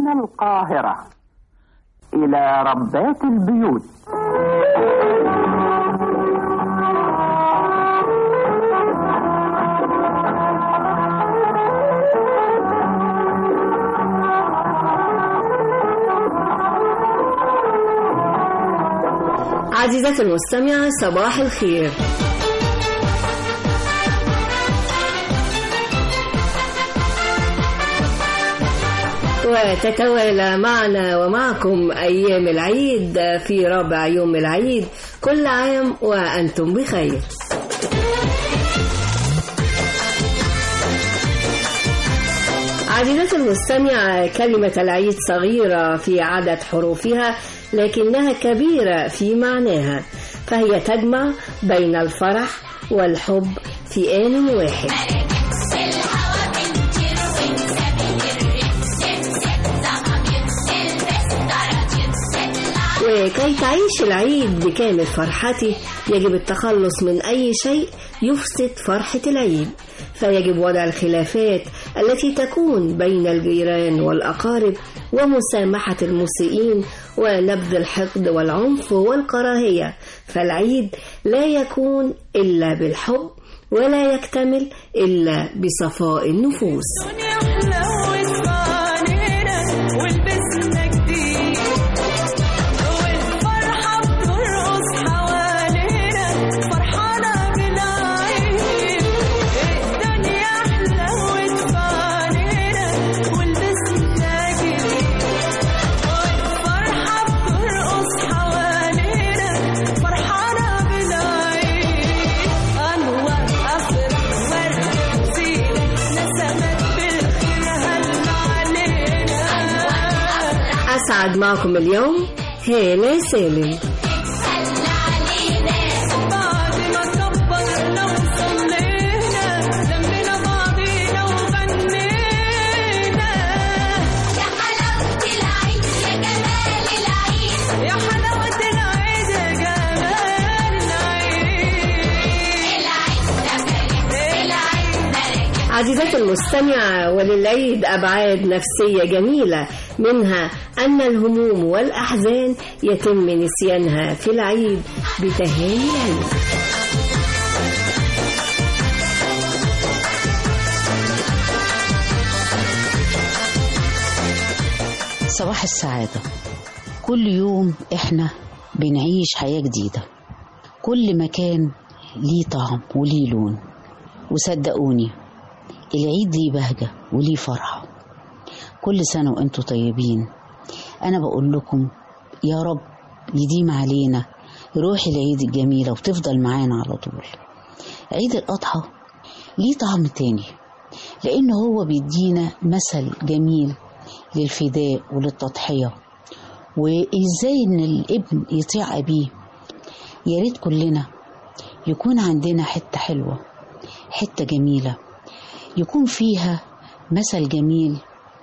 من القاهرة إلى ربات البيوت عزيزتي المستمعة صباح الخير وتتوالى معنا ومعكم أيام العيد في رابع يوم العيد كل عام وأنتم بخير عزيزتي المستمعة كلمة العيد صغيرة في عدد حروفها لكنها كبيرة في معناها فهي تجمع بين الفرح والحب في آن واحد وكي تعيش العيد بكامل فرحته يجب التخلص من أي شيء يفسد فرحة العيد فيجب وضع الخلافات التي تكون بين الجيران والأقارب ومسامحة المسيئين ونبذ الحقد والعنف والكراهية فالعيد لا يكون إلا بالحب ولا يكتمل إلا بصفاء النفوس أسعد معكم اليوم هالة سالم عزيزتي المستمعة وللعيد أبعاد نفسية جميلة منها أن الهموم والأحزان يتم نسيانها في العيد بتهاني العيد صباح السعادة كل يوم احنا بنعيش حياة جديدة كل مكان ليه طعم وليه لون وصدقوني العيد ليه بهجة وليه فرحة كل سنة وانتم طيبين أنا بقول لكم يا رب يديم علينا روح العيد الجميلة وتفضل معانا على طول عيد الأضحى ليه طعم تاني لأن هو بيدينا مثل جميل للفداء وللتضحية وإزاي إن الابن يطيع أبيه يا ريت كلنا يكون عندنا حتة حلوة حتة جميلة يكون فيها مثل جميل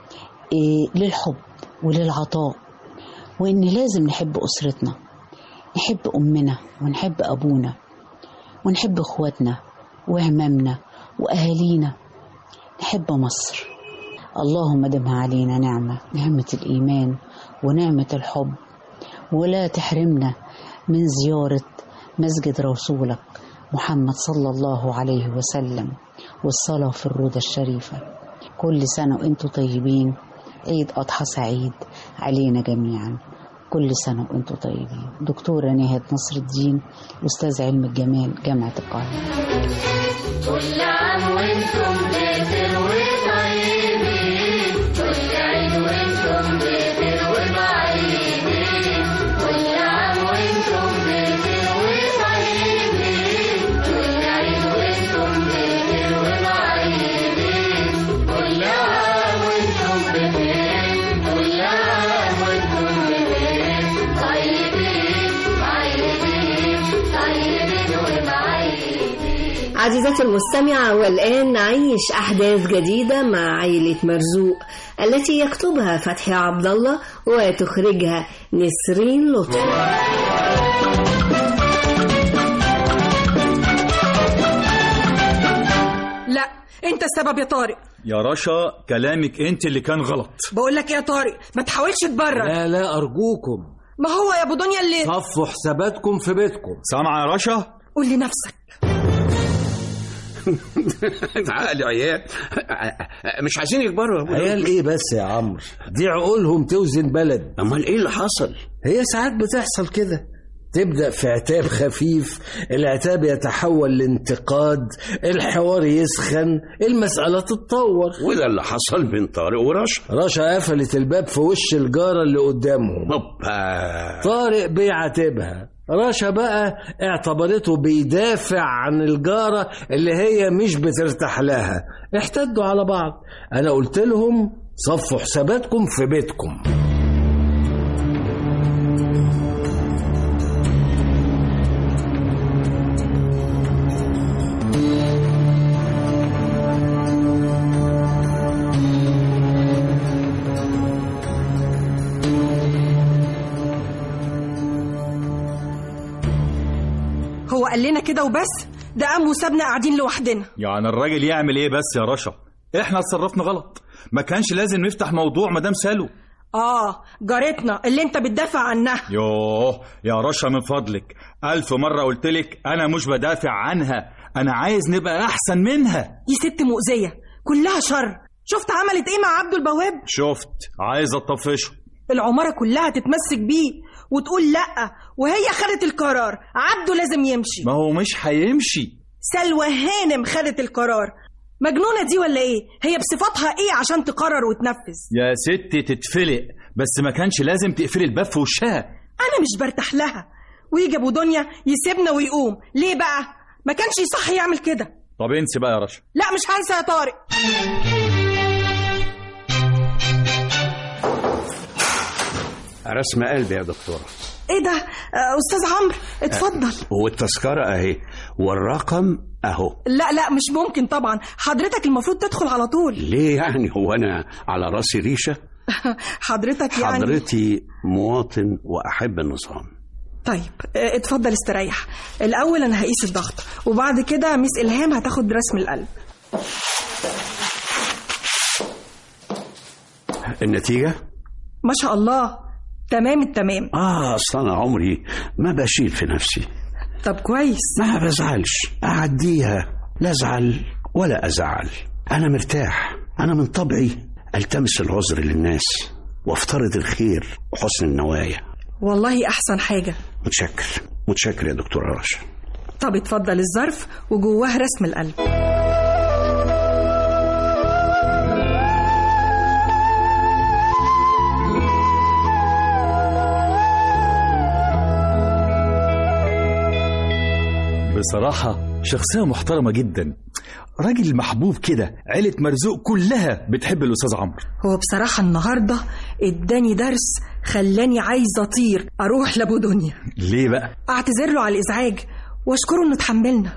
للحب وللعطاء وإن لازم نحب أسرتنا نحب أمنا ونحب أبونا ونحب إخواتنا وعمامنا وأهالينا نحب مصر اللهم دمها علينا نعمة نعمة الإيمان ونعمة الحب ولا تحرمنا من زيارة مسجد رسولك محمد صلى الله عليه وسلم والصلاة في الروضة الشريفة كل سنة وانتم طيبين عيد أضحى سعيد علينا جميعا كل سنة وانتم طيبين دكتورة نهاد نصر الدين أستاذ علم الجمال جامعة القاهرة كل عام وانتم بخير وطيبين كل عيد وانتم بخير ومعيدين كل عام وانتم بخير وطيبين كل عيد وانتم بخير ومعيدين كل عام وانتم بخير كل عام وانتم بخير طيبين معيدين طيبين ومعيدين عزيزتي المستمعة والآن نعيش أحداث جديدة مع عائلة مرزوق التي يكتبها فتحي عبد الله وتخرجها نسرين لطفي لا انت السبب يا طارق يا رشا كلامك انت اللي كان غلط بقول لك ايه يا طارق ما تحاولش تبرر لا لا أرجوكم ما هو يا ابو دنيا اللي صفوا حساباتكم في بيتكم سامعة يا رشا قول لنفسك عقل يا عيال مش عايزين يكبروا يا ابويا عيال ايه بس يا عمرو دي عقولهم توزن بلد امال ايه اللي حصل هي ساعات بتحصل كده تبدأ في عتاب خفيف العتاب يتحول لانتقاد الحوار يسخن المسألة تتطور وده اللي حصل بين طارق ورشا رشا قفلت الباب في وش الجارة اللي قدامهم هوبا طارق بيعاتبها رشا بقى اعتبرته بيدافع عن الجارة اللي هي مش بترتاح لها احتدوا على بعض انا قلت لهم صفوا حساباتكم في بيتكم هو قال لنا كده وبس ده قام وسابنا قاعدين لوحدنا يعني الراجل يعمل ايه بس يا رشا احنا اتصرفنا غلط ما كانش لازم نفتح موضوع مدام سالو اه جارتنا اللي انت بتدافع عنها يوه يا رشا من فضلك ألف مرة قلت لك أنا مش بدافع عنها أنا عايز نبقى أحسن منها دي ست مؤذيه كلها شر شفت عملت ايه مع عبده البواب شفت عايز أطفشه العماره كلها تتمسك بيه وتقول لا وهي خدت القرار عبده لازم يمشي ما هو مش هيمشي سلوى هانم خدت القرار مجنونه دي ولا ايه هي بصفاتها ايه عشان تقرر وتنفذ يا ستي تتفلق بس ما كانش لازم تقفلي الباب في وشها انا مش برتاح لها ويجي ابو دنيا يسيبنا ويقوم ليه بقى ما كانش يصح يعمل كده طب انسي بقى يا رشا لا مش هنسى يا طارق رسم قلبي يا دكتورة ايه ده آه، استاذ عمرو اتفضل والتذكرة اهي والرقم اهو لا لا مش ممكن طبعا حضرتك المفروض تدخل على طول ليه يعني هو انا على راسي ريشة حضرتك يعني حضرتي مواطن واحب النظام طيب آه، اتفضل استريح الاول انا هقيس الضغط وبعد كده ميس الهام هتاخد رسم القلب النتيجة ما شاء الله تمام التمام اه اصل انا عمري ما بشيل في نفسي طب كويس ما بزعلش اعديها لا ازعل ولا ازعل انا مرتاح انا من طبعي التمس العذر للناس وافترض الخير وحسن النوايا والله احسن حاجه متشكر متشكر يا دكتورة رشا طب اتفضل الظرف وجواه رسم القلب بصراحة شخصية محترمة جدا راجل محبوب كده عيلة مرزوق كلها بتحب الأستاذ عمرو هو بصراحه النهارده اداني درس خلاني عايزه اطير اروح لابو دنيا ليه بقى؟ اعتذر له على الازعاج واشكره انه تحملنا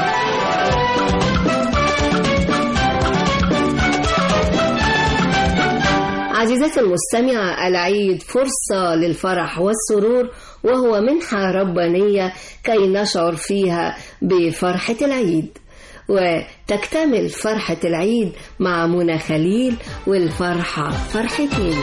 عزيزتي المستمعة العيد فرصة للفرح والسرور وهو منحة ربانية كي نشعر فيها بفرحة العيد وتكتمل فرحة العيد مع منى خليل والفرحة فرحتين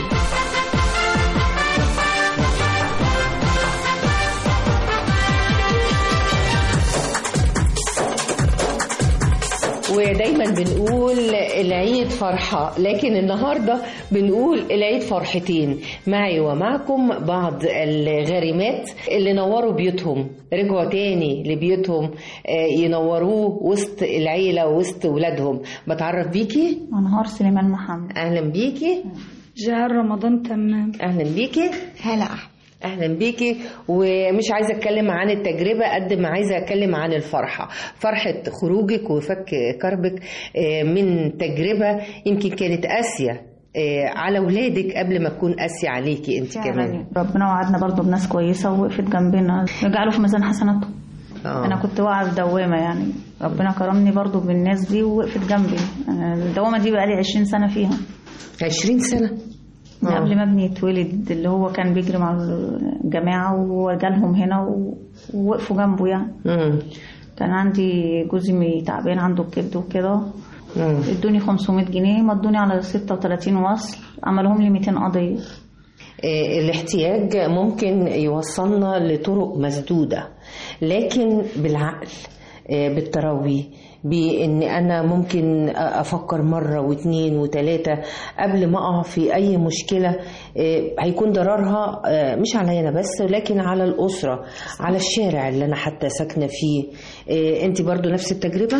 ودايما بنقول العيد فرحة لكن النهاردة بنقول العيد فرحتين معي ومعكم بعض الغارمات اللي نوروا بيوتهم رجعوا تاني لبيوتهم آه، ينوروه وسط العيلة وسط ولادهم بتعرف بيكي أنهار سليمان محمد أهلا بيكي جهر رمضان تمام أهلا بيكي هلا اهلا بيكي ومش عايزه اتكلم عن التجربه قد ما عايزه اتكلم عن الفرحه فرحه خروجك وفك كربك آه، من تجربه يمكن كانت قاسيه آه، على ولادك قبل ما تكون قاسيه عليكي انت كمان ربنا وعدنا برضو بناس كويسة ووقفت جنبنا يجعلوا في ميزان حسناتهم آه. أنا كنت واقعة في دوامة يعني ربنا كرمني برضو بالناس دي ووقفت جنبي أنا الدوامة دي بقالي 20 سنة فيها 20 سنة من آه. قبل ما ابني يتولد اللي هو كان بيجري مع الجماعة وجالهم هنا و- ووقفوا جنبه يعني مم. كان عندي جوزي مي- تعبان عنده الكبد وكده ادوني 500 جنيه مدوني على 36 وصل عملهم لي 200 قضيه آه، الاحتياج ممكن يوصلنا لطرق مسدودة لكن بالعقل آه، بالتروي بان انا ممكن افكر مره واثنين وثلاثه قبل ما اقع في اي مشكله آه، هيكون ضررها آه، مش عليا انا بس لكن على الاسره على الشارع اللي انا حتى ساكنه فيه انت برضو نفس التجربه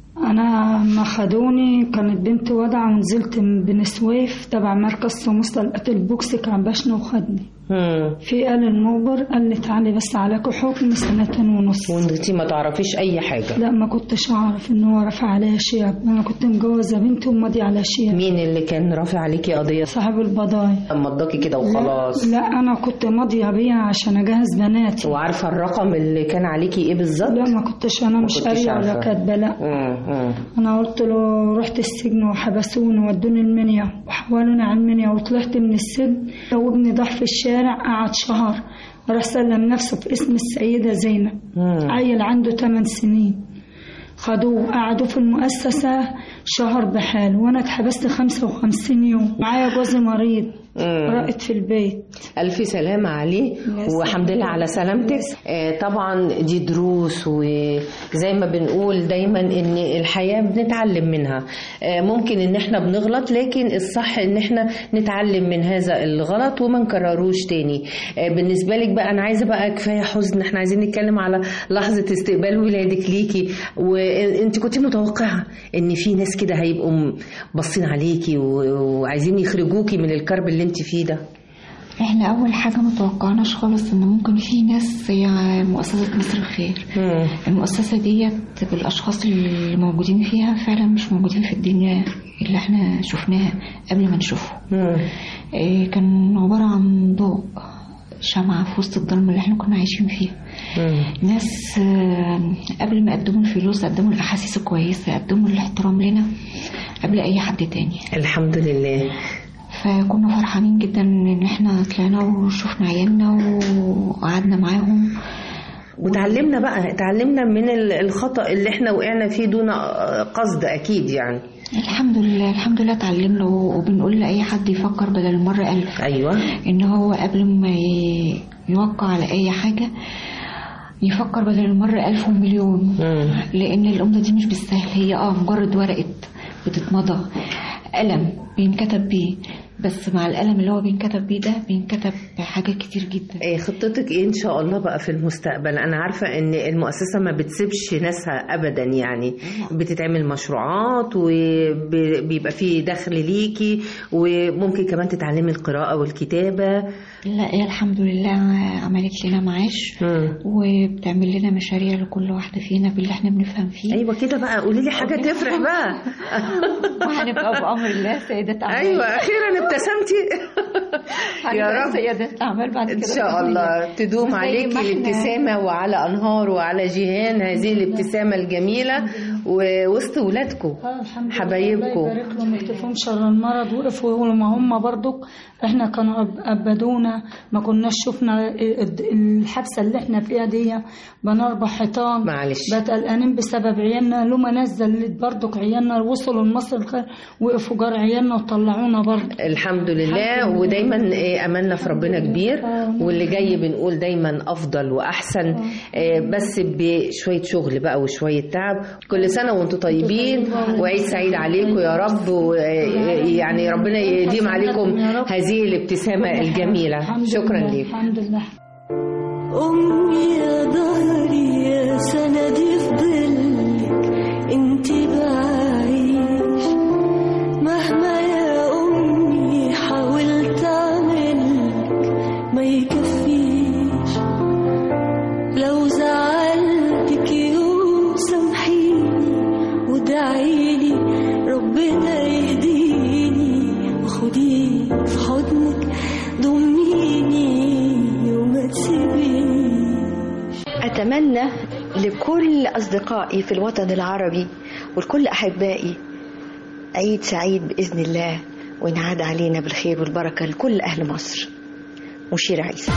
انا ما خدوني كانت بنت وضع ونزلت من بن سويف تبع مركز سموسة القتل بوكس كان بشنا وخدني في قال المخبر قال لي تعالي بس عليكوا حكم سنتين ونص وانت ما تعرفيش اي حاجه لا ما كنتش اعرف ان هو رفع عليا شيء انا كنت مجوزه بنتي وماضي على شيء مين اللي كان رافع عليكي قضيه صاحب البضايع مضاكي كده وخلاص لا انا كنت ماضيه بيها عشان اجهز بناتي وعارفه الرقم اللي كان عليكي ايه بالظبط لا ما كنتش انا ما مش كنتش قاريه ولا عارفة. كاتبه لا مم، مم. انا قلت له رحت السجن وحبسوني ودوني المنيا وحولوني على المنيا وطلعت من السجن وابني ضاع في الشارع قعد شهر راح سلم نفسه في اسم السيدة زينب عيل عنده 8 سنين خدوه قعدوه في المؤسسة شهر بحاله وانا اتحبست 55 يوم معايا جوزي مريض رائد في البيت ألف سلامة عليه والحمد لله على سلامتك آه، طبعا دي دروس وزي ما بنقول دايما ان الحياة بنتعلم منها آه، ممكن ان احنا بنغلط لكن الصح ان احنا نتعلم من هذا الغلط وما نكرروش تاني آه، بالنسبة لك بقى انا عايزة بقى كفاية حزن احنا عايزين نتكلم على لحظة استقبال ولادك ليكي وانت كنت متوقعة ان في ناس كده هيبقوا م- باصين عليكي و- وعايزين يخرجوكي من الكرب اللي انت فيه ده احنا اول حاجه ما توقعناش خالص ان ممكن في ناس زي مؤسسه مصر الخير المؤسسه ديت بالاشخاص اللي موجودين فيها فعلا مش موجودين في الدنيا اللي احنا شفناها قبل ما نشوفه إيه، كان عباره عن ضوء شمعة في وسط الظلمة اللي احنا كنا عايشين فيها ناس آه، قبل ما يقدموا الفلوس قدموا الأحاسيس الكويسة قدموا الاحترام لنا قبل أي حد تاني الحمد لله فكنا فرحانين جدا ان احنا طلعنا وشفنا عيالنا وقعدنا معاهم وتعلمنا بقى اتعلمنا من ال- الخطأ اللي احنا وقعنا فيه دون قصد اكيد يعني الحمد لله الحمد لله اتعلمنا و- وبنقول لأي حد يفكر بدل المرة ألف ايوه إن هو قبل ما ي- يوقع على أي حاجة يفكر بدل المرة ألف ومليون لأن الأمة دي مش بالسهل هي اه مجرد ورقة بتتمضى قلم بينكتب بيه بس مع القلم اللي هو بينكتب بيه ده بينكتب حاجات كتير جدا ايه خطتك ايه ان شاء الله بقى في المستقبل انا عارفة ان المؤسسة ما بتسيبش ناسها ابدا يعني بتتعمل مشروعات وبيبقى في دخل ليكي وممكن كمان تتعلمي القراءة والكتابة لا هي الحمد لله عملت لنا معاش وبتعمل لنا مشاريع لكل واحدة فينا باللي احنا بنفهم فيه ايوه كده بقى قولي لي حاجة تفرح بقى وهنبقى بأمر الله سيدة أعمال ايوه اخيرا ابتسمتي يا هنبقى رب سيدة أعمال بعد كده ان شاء الله تدوم زي عليك ما احنا- الابتسامه وعلى انهار وعلى جيهان هذه الابتسامه الجميله ووسط ولادكم حبايبكم الله يبارك لهم يكتفهم شر المرض وقفوا يقولوا ما هم برضك احنا كانوا أب- أبدونا ما كناش شفنا ال- الحبسة اللي احنا فيها دي بنربح حيطان معلش بقت قلقانين بسبب عيالنا لما نزل برضك عيالنا وصلوا لمصر الخير وقفوا جار عيالنا وطلعونا برضك الحمد لله ودايما إيه، املنا في ربنا كبير واللي جاي بنقول دايما افضل واحسن إيه، بس بشويه شغل بقى وشويه تعب كل سنه وانتم طيبين وعيد سعيد عليكم يا رب ويعني ربنا يديم عليكم هذه الابتسامه الجميله شكرا لكم الحمد لله أمي يا ظهري يا سندي في ظلك انت بعيش مهما يا أمي حاولت أعملك ما يكفيش لو زعلتك يوم سامحيني وادعيلي ربنا يهديني وخديني في حضنك ضميني وما تسيبينيش أتمنى لكل أصدقائي في الوطن العربي ولكل أحبائي عيد سعيد بإذن الله وينعاد علينا بالخير والبركة لكل أهل مصر مشير عيسى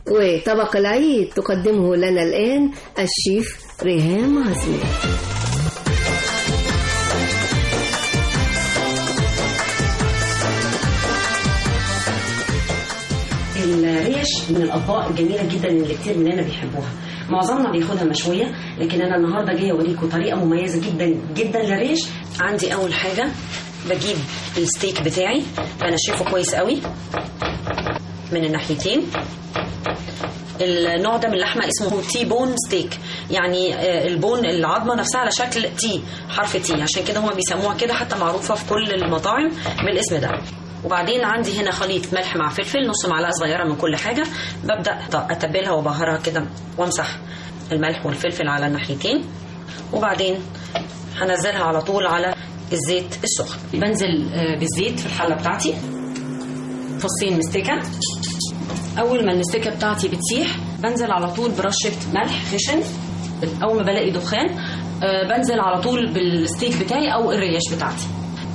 وطبق العيد تقدمه لنا الآن الشيف ريهام عزمي الريش من الاطباق الجميله جدا اللي كتير مننا بيحبوها معظمنا بياخدها مشويه لكن انا النهارده جايه اوريكم طريقه مميزه جدا جدا للريش عندي اول حاجه بجيب الستيك بتاعي بنشفه كويس قوي من الناحيتين النوع ده من اللحمه اسمه تي بون ستيك يعني آه، البون العظمه نفسها على شكل تي حرف تي عشان كده هم بيسموها كده حتى معروفه في كل المطاعم بالاسم ده وبعدين عندي هنا خليط ملح مع فلفل نص معلقه صغيره من كل حاجه ببدا اتبلها وابهرها كده وامسح الملح والفلفل على الناحيتين وبعدين هنزلها على طول على الزيت السخن بنزل آه، بالزيت في الحله بتاعتي فصين مستكه اول ما المستكه بتاعتي بتسيح بنزل على طول برشه ملح خشن اول ما بلاقي دخان آه، بنزل على طول بالستيك بتاعي او الريش بتاعتي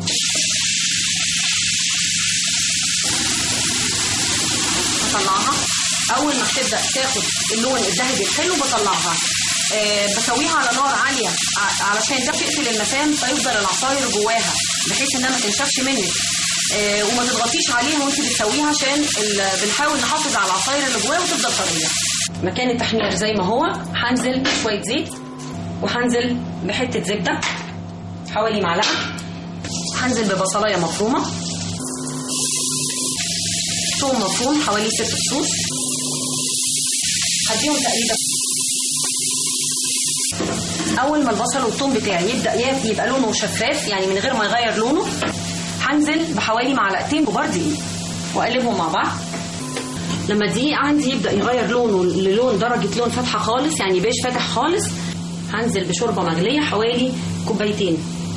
بطلعها اول ما بتبدا تاخد اللون الذهبي الحلو بطلعها آه بسويها على نار عاليه ع- علشان ده بتقفل المسام فيفضل العصاير جواها بحيث انها ما تنشفش منك آه وما تضغطيش عليها وانت بتسويها عشان ال- بنحاول نحافظ على العصاير اللي جواها وتفضل طريه مكان التحمير زي ما هو هنزل شويه زيت وهنزل بحته زبده حوالي معلقه هنزل ببصلايه مفرومه ثوم مفروم حوالي ست فصوص هديهم تقريبا اول ما البصل والثوم بتاعي يبدا ياف- يبقى لونه شفاف يعني من غير ما يغير لونه هنزل بحوالي معلقتين كبار دقيق واقلبهم مع بعض لما الدقيق عندي يبدا يغير لونه للون درجه لون فاتحه خالص يعني بيج فاتح خالص هنزل بشوربه مغليه حوالي كوبايتين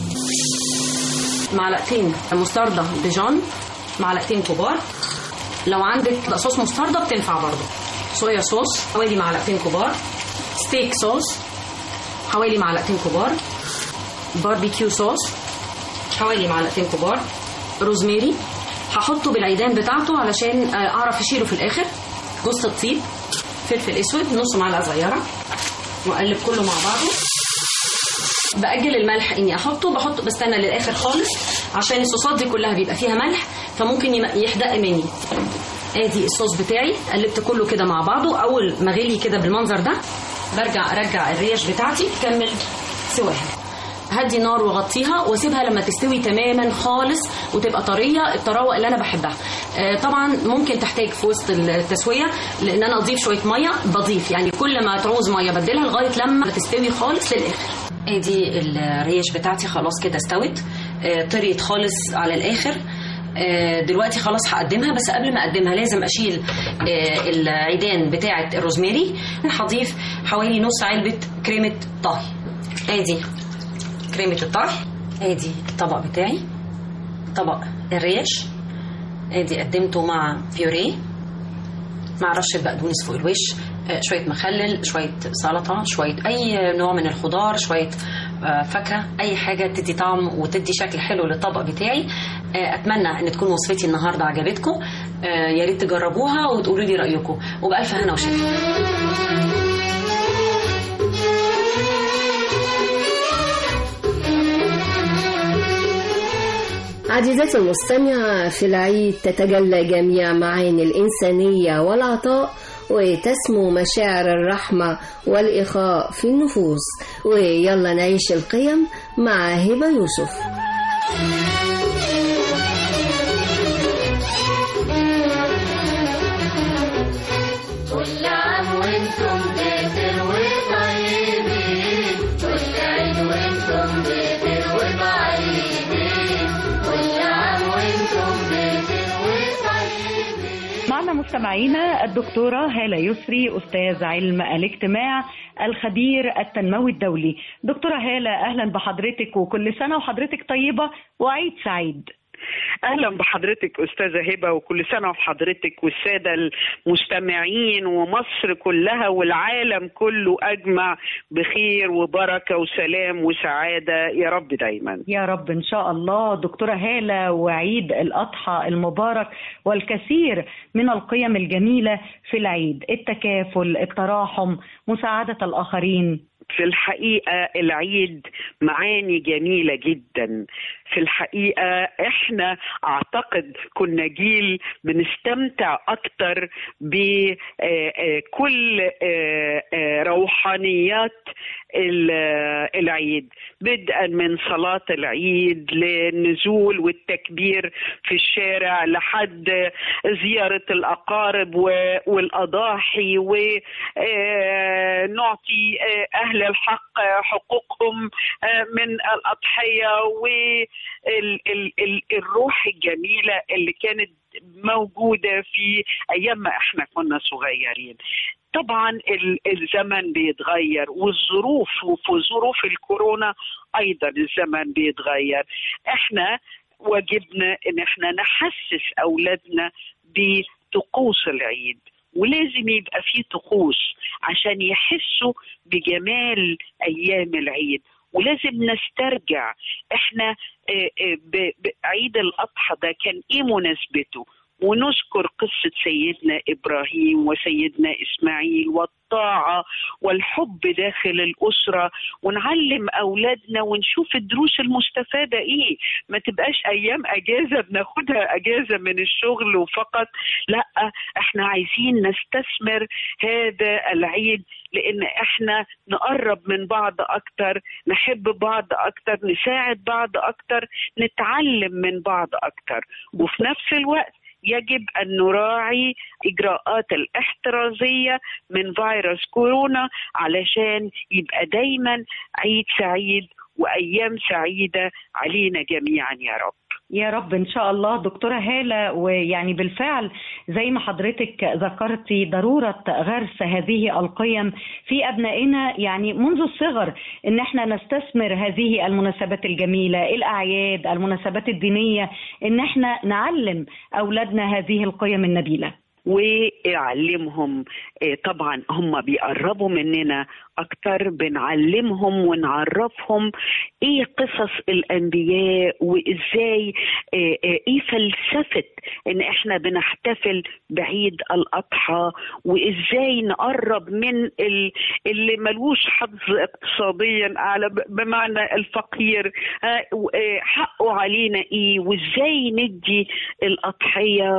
معلقتين مستردة ديجون معلقتين كبار لو عندك صوص مستردة بتنفع برضه صويا صوص حوالي معلقتين كبار ستيك صوص حوالي معلقتين كبار باربيكيو صوص حوالي معلقتين كبار روزميري هحطه بالعيدان بتاعته علشان آه، اعرف اشيله في الاخر جوز الطيب فلفل اسود نص معلقه صغيره واقلب كله مع بعضه باجل الملح اني احطه بحطه بستنى للاخر خالص عشان الصوصات دي كلها بيبقى فيها ملح فممكن يم- يحدق مني ادي الصوص بتاعي قلبت كله كده مع بعضه اول ما غلي كده بالمنظر ده برجع ارجع الريش بتاعتي تكمل سواها هدي النار واغطيها واسيبها لما تستوي تماما خالص وتبقى طريه الطراوه اللي انا بحبها آه، طبعا ممكن تحتاج في وسط التسويه لان انا اضيف شويه ميه بضيف يعني كل ما تعوز ميه بدلها لغايه لما تستوي خالص للاخر ادي الريش بتاعتي خلاص كده استوت آه، طريت خالص على الاخر آه، دلوقتي خلاص هقدمها بس قبل ما اقدمها لازم اشيل آه، العيدان بتاعه الروزماري هضيف حوالي نص علبه كريمه طهي ادي كريمه الطهي ادي الطبق بتاعي طبق الريش ادي قدمته مع بيوريه مع رشه بقدونس فوق الوش آه، شويه مخلل شويه سلطه شويه اي نوع من الخضار شويه آه، فاكهه اي حاجه تدي طعم وتدي شكل حلو للطبق بتاعي آه، اتمنى ان تكون وصفتي النهارده عجبتكم آه، يا ريت تجربوها وتقولوا لي رايكم وبالف هنا وشفا عزيزتي المستمعة في العيد تتجلى جميع معاني الإنسانية والعطاء وتسمو مشاعر الرحمة والإخاء في النفوس ويلا نعيش القيم مع هبة يوسف كل عام وانتم بخير وطيبين كل عيد وانتم بخير وطيبين كل عام وانتم بخير وطيبين معنا مستمعينا الدكتورة هالة يسري أستاذ علم الاجتماع الخبير التنموي الدولي دكتورة هالة أهلا بحضرتك وكل سنة وحضرتك طيبة وعيد سعيد اهلا بحضرتك استاذه هبه وكل سنه وحضرتك والساده المستمعين ومصر كلها والعالم كله اجمع بخير وبركه وسلام وسعاده يا رب دايما يا رب ان شاء الله دكتوره هاله وعيد الاضحى المبارك والكثير من القيم الجميله في العيد التكافل التراحم مساعده الاخرين في الحقيقة العيد معاني جميلة جدا في الحقيقة احنا اعتقد كنا جيل بنستمتع اكتر بكل روحانيات العيد بدءا من صلاة العيد للنزول والتكبير في الشارع لحد زيارة الأقارب والأضاحي ونعطي أهل الحق حقوقهم من الأضحية والروح الجميلة اللي كانت موجودة في أيام ما احنا كنا صغيرين طبعا الزمن بيتغير والظروف وفي ظروف الكورونا ايضا الزمن بيتغير احنا واجبنا ان احنا نحسس اولادنا بطقوس العيد ولازم يبقى في طقوس عشان يحسوا بجمال ايام العيد ولازم نسترجع احنا عيد الاضحى ده كان ايه مناسبته ونذكر قصة سيدنا إبراهيم وسيدنا إسماعيل والطاعة والحب داخل الأسرة ونعلم أولادنا ونشوف الدروس المستفادة إيه ما تبقاش أيام أجازة بناخدها أجازة من الشغل وفقط لا إحنا عايزين نستثمر هذا العيد لأن إحنا نقرب من بعض أكتر نحب بعض أكتر نساعد بعض أكتر نتعلم من بعض أكتر وفي نفس الوقت يجب ان نراعي اجراءات الاحترازيه من فيروس كورونا علشان يبقى دايما عيد سعيد وايام سعيده علينا جميعا يا رب يا رب ان شاء الله دكتوره هاله ويعني بالفعل زي ما حضرتك ذكرتي ضروره غرس هذه القيم في ابنائنا يعني منذ الصغر ان احنا نستثمر هذه المناسبات الجميله الاعياد المناسبات الدينيه ان احنا نعلم اولادنا هذه القيم النبيله ويعلمهم طبعا هم بيقربوا مننا اكتر بنعلمهم ونعرفهم ايه قصص الانبياء وازاي ايه فلسفه ان احنا بنحتفل بعيد الاضحى وازاي نقرب من اللي ملوش حظ اقتصاديا اعلى بمعنى الفقير حقه علينا ايه وازاي ندي الاضحيه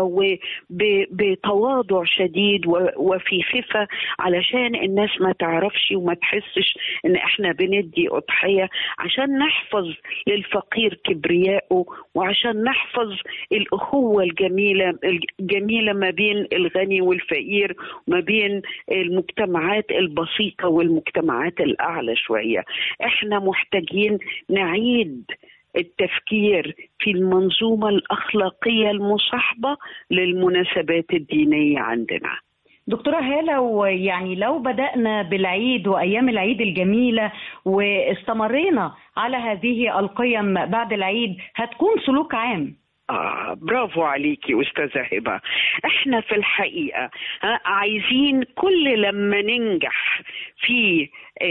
وبتواضع شديد وفي خفه علشان الناس ما تعرفش وما تحسش ان احنا بندي اضحيه عشان نحفظ للفقير كبريائه وعشان نحفظ الاخوه الجميله الجميله ما بين الغني والفقير وما بين المجتمعات البسيطه والمجتمعات الاعلى شويه احنا محتاجين نعيد التفكير في المنظومه الاخلاقيه المصاحبه للمناسبات الدينيه عندنا دكتورة هالة ويعني لو بدأنا بالعيد وأيام العيد الجميلة واستمرينا على هذه القيم بعد العيد هتكون سلوك عام آه برافو عليكي أستاذة هبة احنا في الحقيقة عايزين كل لما ننجح في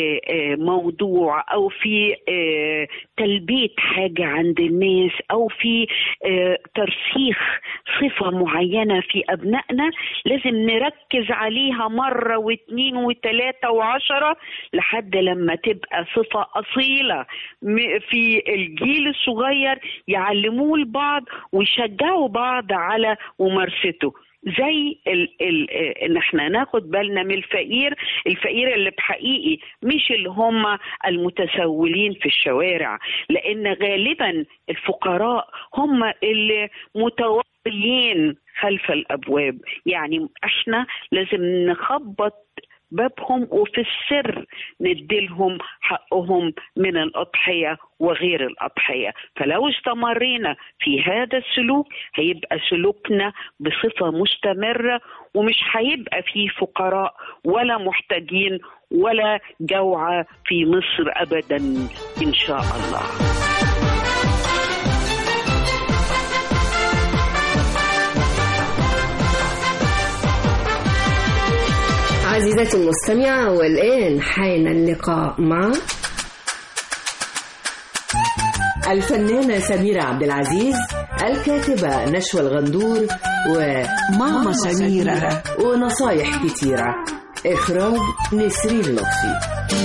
موضوع او في تلبيه حاجه عند الناس او في ترسيخ صفه معينه في ابنائنا لازم نركز عليها مره واثنين وثلاثه وعشره لحد لما تبقى صفه اصيله في الجيل الصغير يعلموه البعض ويشجعوا بعض على ممارسته زي ال ال ان احنا ناخد بالنا من الفقير الفقير اللي بحقيقي مش اللي هم المتسولين في الشوارع لان غالبا الفقراء هم اللي متوقيين خلف الابواب يعني احنا لازم نخبط بابهم وفي السر نديلهم حقهم من الأضحية وغير الأضحية فلو استمرينا في هذا السلوك هيبقى سلوكنا بصفة مستمرة ومش هيبقى فيه فقراء ولا محتاجين ولا جوعى في مصر أبدا إن شاء الله عزيزتي المستمعة والآن حان اللقاء مع الفنانة سميرة عبد العزيز الكاتبة نشوى الغندور وماما سميرة ونصايح كتيرة إخراج نسرين لطفي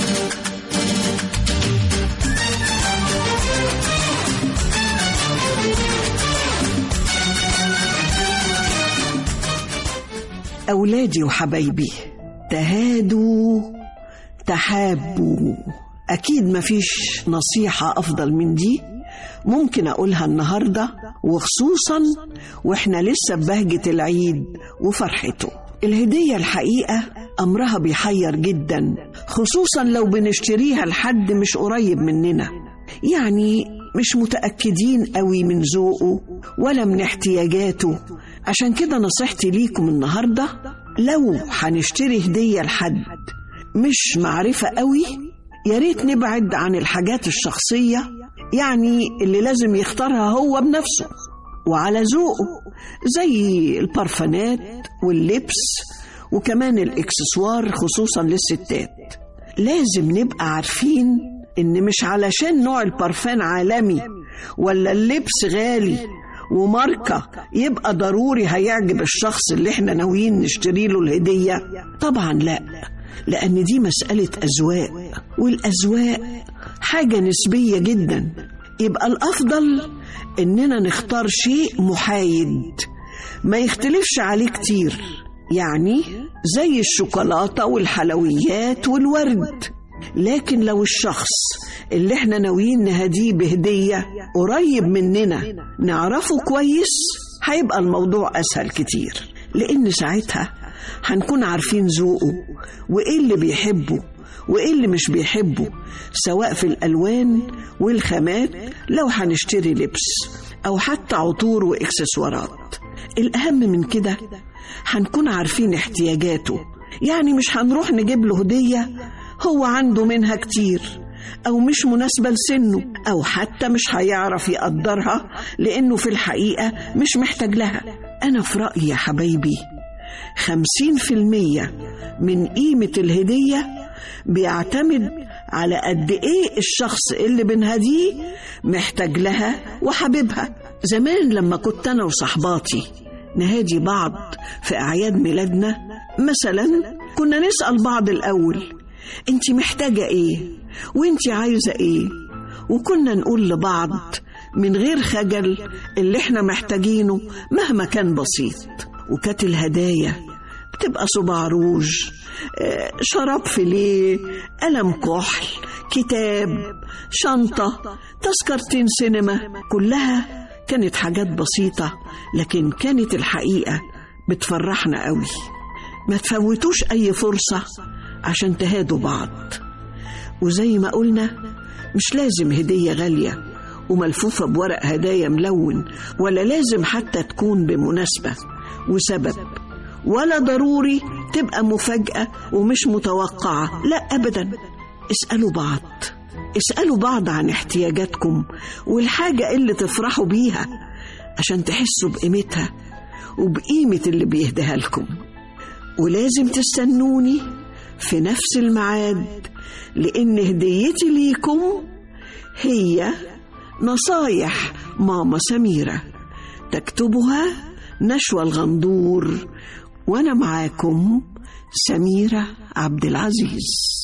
أولادي وحبايبي تهادوا تحابوا أكيد مفيش نصيحة أفضل من دي ممكن أقولها النهاردة وخصوصا وإحنا لسه ببهجة العيد وفرحته الهدية الحقيقة أمرها بيحير جدا خصوصا لو بنشتريها لحد مش قريب مننا يعني مش متأكدين قوي من ذوقه ولا من احتياجاته عشان كده نصيحتي ليكم النهاردة لو هنشتري هدية لحد مش معرفة قوي يا ريت نبعد عن الحاجات الشخصية يعني اللي لازم يختارها هو بنفسه وعلى ذوقه زي البرفانات واللبس وكمان الاكسسوار خصوصا للستات لازم نبقى عارفين ان مش علشان نوع البرفان عالمي ولا اللبس غالي وماركة يبقى ضروري هيعجب الشخص اللي احنا ناويين نشتري له الهدية طبعا لا لأن دي مسألة أذواق والأذواق حاجة نسبية جدا يبقى الأفضل إننا نختار شيء محايد ما يختلفش عليه كتير يعني زي الشوكولاتة والحلويات والورد لكن لو الشخص اللي احنا ناويين نهديه بهدية قريب مننا نعرفه كويس هيبقى الموضوع أسهل كتير لأن ساعتها هنكون عارفين ذوقه وإيه اللي بيحبه وإيه اللي مش بيحبه سواء في الألوان والخامات لو هنشتري لبس أو حتى عطور وإكسسوارات الأهم من كده هنكون عارفين احتياجاته يعني مش هنروح نجيب له هدية هو عنده منها كتير أو مش مناسبة لسنه أو حتى مش هيعرف يقدرها لأنه في الحقيقة مش محتاج لها أنا في رأيي يا حبايبي خمسين في المية من قيمة الهدية بيعتمد على قد إيه الشخص اللي بنهديه محتاج لها وحبيبها زمان لما كنت أنا وصحباتي نهادي بعض في أعياد ميلادنا مثلا كنا نسأل بعض الأول انت محتاجة ايه وانت عايزة ايه وكنا نقول لبعض من غير خجل اللي احنا محتاجينه مهما كان بسيط وكانت الهدايا بتبقى صباع روج آه، شراب فيليه قلم كحل كتاب شنطة تذكرتين سينما كلها كانت حاجات بسيطة لكن كانت الحقيقة بتفرحنا قوي ما تفوتوش أي فرصة عشان تهادوا بعض وزي ما قلنا مش لازم هدية غالية وملفوفة بورق هدايا ملون ولا لازم حتى تكون بمناسبة وسبب ولا ضروري تبقى مفاجأة ومش متوقعة لا أبدا اسألوا بعض اسألوا بعض عن احتياجاتكم والحاجة اللي تفرحوا بيها عشان تحسوا بقيمتها وبقيمة اللي بيهديها لكم ولازم تستنوني في نفس الميعاد لأن هديتي ليكم هي نصايح ماما سميرة تكتبها نشوى الغندور وأنا معاكم سميرة عبد العزيز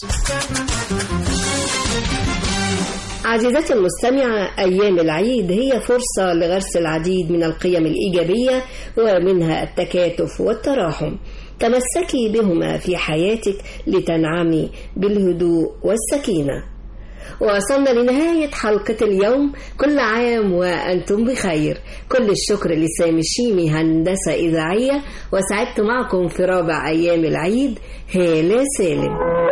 عزيزتي المستمعة أيام العيد هي فرصة لغرس العديد من القيم الإيجابية ومنها التكاتف والتراحم تمسكي بهما في حياتك لتنعمي بالهدوء والسكينة وصلنا لنهاية حلقة اليوم كل عام وأنتم بخير كل الشكر لسامي الشيمي هندسة إذاعية وسعدت معكم في رابع أيام العيد هالة سالم